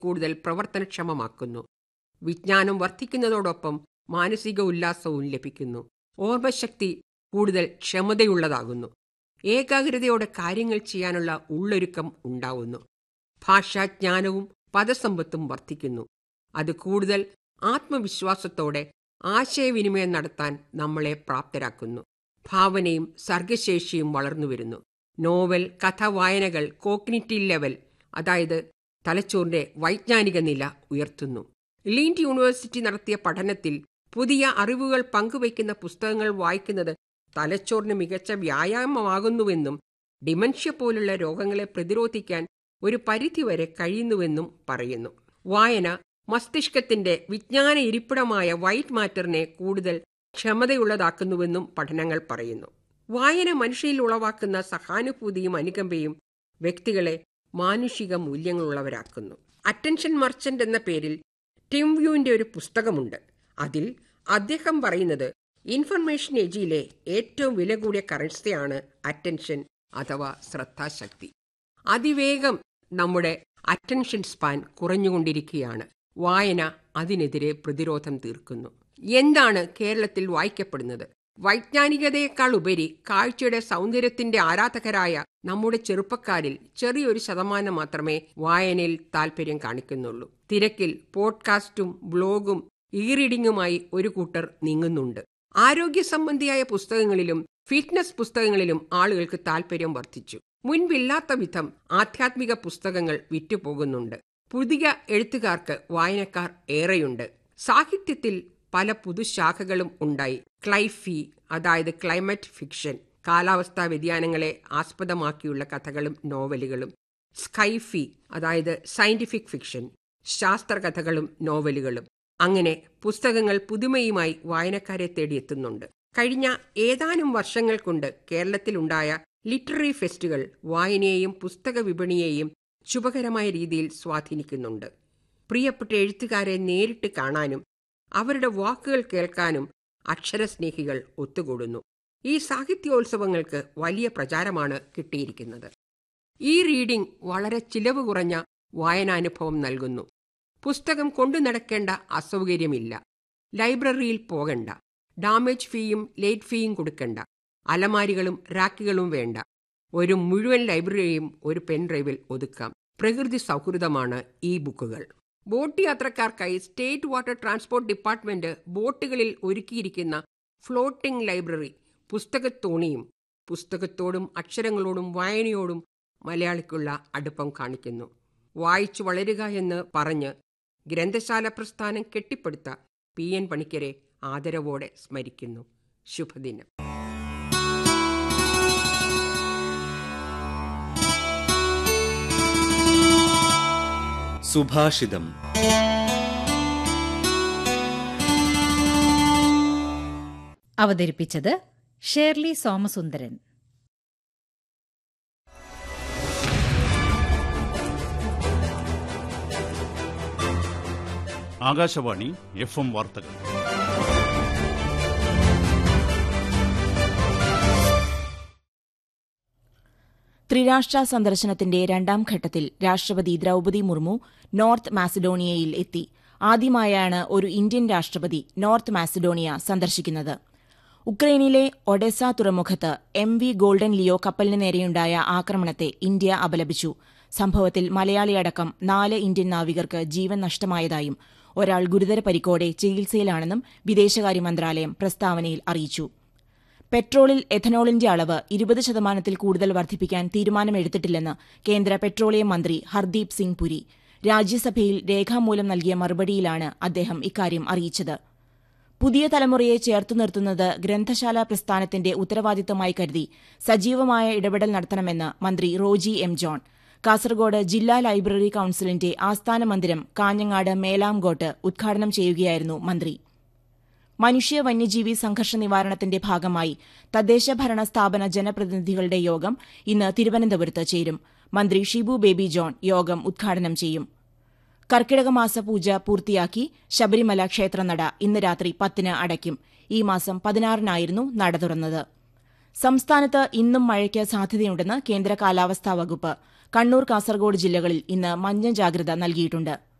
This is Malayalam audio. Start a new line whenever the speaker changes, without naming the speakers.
കൂടുതൽ പ്രവർത്തനക്ഷമമാക്കുന്നു വിജ്ഞാനം വർദ്ധിക്കുന്നതോടൊപ്പം മാനസിക ഉല്ലാസവും ലഭിക്കുന്നു ഓർമ്മശക്തി കൂടുതൽ ക്ഷമതയുള്ളതാകുന്നു ഏകാഗ്രതയോടെ കാര്യങ്ങൾ ചെയ്യാനുള്ള ഉള്ളൊരുക്കം ഉണ്ടാവുന്നു ഭാഷാജ്ഞാനവും പദസമ്പത്തും വർദ്ധിക്കുന്നു അത് കൂടുതൽ ആത്മവിശ്വാസത്തോടെ ആശയവിനിമയം നടത്താൻ നമ്മളെ പ്രാപ്തരാക്കുന്നു ഭാവനയും സർഗശേഷിയും വളർന്നുവരുന്നു നോവൽ കഥ വായനകൾ കോഗ്നിറ്റീവ് ലെവൽ അതായത് തലച്ചോറിന്റെ വൈജ്ഞാനിക നില ഉയർത്തുന്നു ലീൻഡ് യൂണിവേഴ്സിറ്റി നടത്തിയ പഠനത്തിൽ പുതിയ അറിവുകൾ പങ്കുവയ്ക്കുന്ന പുസ്തകങ്ങൾ വായിക്കുന്നത് തലച്ചോറിന് മികച്ച വ്യായാമമാകുന്നുവെന്നും ഡിമൻഷ്യ പോലുള്ള രോഗങ്ങളെ പ്രതിരോധിക്കാൻ ഒരു പരിധിവരെ കഴിയുന്നുവെന്നും പറയുന്നു വായന മസ്തിഷ്കത്തിന്റെ വിജ്ഞാന ഇരിപ്പിടമായ വൈറ്റ് മാറ്ററിനെ കൂടുതൽ ക്ഷമതയുള്ളതാക്കുന്നുവെന്നും പഠനങ്ങൾ പറയുന്നു വായന മനുഷ്യയിൽ ഉളവാക്കുന്ന സഹാനുഭൂതിയും അനുകമ്പയും വ്യക്തികളെ മാനുഷിക മൂല്യങ്ങളുള്ളവരാക്കുന്നു അറ്റൻഷൻ മർച്ചന്റ് എന്ന പേരിൽ ടിം വ്യൂവിന്റെ ഒരു പുസ്തകമുണ്ട് അതിൽ അദ്ദേഹം പറയുന്നത് ഇൻഫർമേഷൻ ഏജിയിലെ ഏറ്റവും വില കൂടിയ കറൻസിയാണ് അറ്റൻഷൻ അഥവാ ശ്രദ്ധാശക്തി അതിവേഗം നമ്മുടെ അറ്റൻഷൻ സ്പാൻ കുറഞ്ഞുകൊണ്ടിരിക്കുകയാണ് വായന അതിനെതിരെ പ്രതിരോധം തീർക്കുന്നു എന്താണ് കേരളത്തിൽ വായിക്കപ്പെടുന്നത് വൈജ്ഞാനികതയേക്കാൾ ഉപരി കാഴ്ചയുടെ സൗന്ദര്യത്തിന്റെ ആരാധകരായ നമ്മുടെ ചെറുപ്പക്കാരിൽ ചെറിയൊരു ശതമാനം മാത്രമേ വായനയിൽ താല്പര്യം കാണിക്കുന്നുള്ളൂ തിരക്കിൽ പോഡ്കാസ്റ്റും ബ്ലോഗും ഇ റീഡിംഗുമായി ഒരു കൂട്ടർ നീങ്ങുന്നുണ്ട് ആരോഗ്യ സംബന്ധിയായ പുസ്തകങ്ങളിലും ഫിറ്റ്നസ് പുസ്തകങ്ങളിലും ആളുകൾക്ക് താല്പര്യം വർദ്ധിച്ചു മുൻപില്ലാത്ത വിധം ആധ്യാത്മിക പുസ്തകങ്ങൾ വിറ്റുപോകുന്നുണ്ട് പുതിയ എഴുത്തുകാർക്ക് വായനക്കാർ ഏറെയുണ്ട് സാഹിത്യത്തിൽ പല പുതുശാഖകളും ഉണ്ടായി ക്ലൈഫി അതായത് ക്ലൈമറ്റ് ഫിക്ഷൻ കാലാവസ്ഥാ വ്യതിയാനങ്ങളെ ആസ്പദമാക്കിയുള്ള കഥകളും നോവലുകളും സ്കൈഫി അതായത് സയന്റിഫിക് ഫിക്ഷൻ ശാസ്ത്രകഥകളും നോവലുകളും അങ്ങനെ പുസ്തകങ്ങൾ പുതുമയുമായി വായനക്കാരെ തേടിയെത്തുന്നുണ്ട് കഴിഞ്ഞ ഏതാനും വർഷങ്ങൾ കൊണ്ട് കേരളത്തിലുണ്ടായ ലിറ്റററി ഫെസ്റ്റുകൾ വായനയെയും പുസ്തക വിപണിയെയും ശുഭകരമായ രീതിയിൽ സ്വാധീനിക്കുന്നുണ്ട് പ്രിയപ്പെട്ട എഴുത്തുകാരെ നേരിട്ട് കാണാനും അവരുടെ വാക്കുകൾ കേൾക്കാനും അക്ഷരസ്നേഹികൾ ഒത്തുകൂടുന്നു ഈ സാഹിത്യോത്സവങ്ങൾക്ക് വലിയ പ്രചാരമാണ് കിട്ടിയിരിക്കുന്നത് ഈ റീഡിംഗ് വളരെ ചിലവ് കുറഞ്ഞ വായനാനുഭവം നൽകുന്നു പുസ്തകം കൊണ്ടു നടക്കേണ്ട അസൗകര്യമില്ല ലൈബ്രറിയിൽ പോകണ്ട ഡാമേജ് ഫീയും ലേറ്റ് ഫീയും കൊടുക്കണ്ട അലമാരികളും റാക്കുകളും വേണ്ട ഒരു മുഴുവൻ ലൈബ്രറിയും ഒരു പെൻ ഡ്രൈവിൽ ഒതുക്കാം പ്രകൃതി സൗഹൃദമാണ് ഈ ബുക്കുകൾ ബോട്ട് യാത്രക്കാർക്കായി സ്റ്റേറ്റ് വാട്ടർ ട്രാൻസ്പോർട്ട് ഡിപ്പാർട്ട്മെന്റ് ബോട്ടുകളിൽ ഒരുക്കിയിരിക്കുന്ന ഫ്ലോട്ടിംഗ് ലൈബ്രറി പുസ്തകത്തോണിയും പുസ്തകത്തോടും അക്ഷരങ്ങളോടും വായനയോടും മലയാളിക്കുള്ള അടുപ്പം കാണിക്കുന്നു വായിച്ചു വളരുക എന്ന് പറഞ്ഞ് ഗ്രന്ഥശാല പ്രസ്ഥാനം കെട്ടിപ്പടുത്ത പി എൻ പണിക്കരെ ആദരവോടെ സ്മരിക്കുന്നു ശുഭദിനം
സുഭാഷിതം
അവതരിപ്പിച്ചത് ഷേർലി സോമസുന്ദരൻ
ആകാശവാണി എഫ് എം വാർത്തകൾ
ത്രിരാഷ്ട്ര സന്ദർശനത്തിന്റെ രണ്ടാം ഘട്ടത്തിൽ രാഷ്ട്രപതി ദ്രൌപതി മുർമു നോർത്ത് മാസിഡോണിയയിൽ എത്തി ആദ്യമായാണ് ഒരു ഇന്ത്യൻ രാഷ്ട്രപതി നോർത്ത് മാസിഡോണിയ സന്ദർശിക്കുന്നത് ഉക്രൈനിലെ ഒഡെസ തുറമുഖത്ത് എം വി ഗോൾഡൻ ലിയോ കപ്പലിന് നേരെയുണ്ടായ ആക്രമണത്തെ ഇന്ത്യ അപലപിച്ചു സംഭവത്തിൽ മലയാളിയടക്കം നാല് ഇന്ത്യൻ നാവികർക്ക് ജീവൻ നഷ്ടമായതായും ഒരാൾ ഗുരുതര പരിക്കോടെ ചികിത്സയിലാണെന്നും വിദേശകാര്യ മന്ത്രാലയം പ്രസ്താവനയിൽ അറിയിച്ചു പെട്രോളിൽ എഥനോളിന്റെ അളവ് ഇരുപത് ശതമാനത്തിൽ കൂടുതൽ വർദ്ധിപ്പിക്കാൻ തീരുമാനമെടുത്തിട്ടില്ലെന്ന് കേന്ദ്ര പെട്രോളിയം മന്ത്രി ഹർദീപ് സിംഗ് പുരി രാജ്യസഭയിൽ രേഖാമൂലം നൽകിയ മറുപടിയിലാണ് അദ്ദേഹം ഇക്കാര്യം അറിയിച്ചത് പുതിയ തലമുറയെ ചേർത്തു നിർത്തുന്നത് ഗ്രന്ഥശാല പ്രസ്ഥാനത്തിന്റെ ഉത്തരവാദിത്തമായി കരുതി സജീവമായ ഇടപെടൽ നടത്തണമെന്ന് മന്ത്രി റോജി എം ജോൺ കാസർഗോഡ് ജില്ലാ ലൈബ്രറി കൌൺസിലിന്റെ ആസ്ഥാന മന്ദിരം കാഞ്ഞങ്ങാട് മേലാംകോട്ട് ഉദ്ഘാടനം ചെയ്യുകയായിരുന്നു മന്ത്രി മനുഷ്യ വന്യജീവി സംഘർഷ നിവാരണത്തിന്റെ ഭാഗമായി തദ്ദേശ ഭരണ സ്ഥാപന ജനപ്രതിനിധികളുടെ യോഗം ഇന്ന് തിരുവനന്തപുരത്ത് ചേരും മന്ത്രി ഷിബു ബേബി ജോൺ യോഗം ഉദ്ഘാടനം ചെയ്യും കർക്കിടക മാസ പൂജ പൂർത്തിയാക്കി ശബരിമല ക്ഷേത്രനട ഇന്ന് രാത്രി പത്തിന് അടയ്ക്കും ഈ മാസം പതിനാറിനായിരുന്നു നട തുറന്നത് സംസ്ഥാനത്ത് ഇന്നും മഴയ്ക്ക് സാധ്യതയുണ്ടെന്ന് കേന്ദ്ര കാലാവസ്ഥാ വകുപ്പ് കണ്ണൂർ കാസർഗോഡ് ജില്ലകളിൽ ഇന്ന് മഞ്ഞ ജാഗ്രത നൽകിയിട്ടുണ്ട്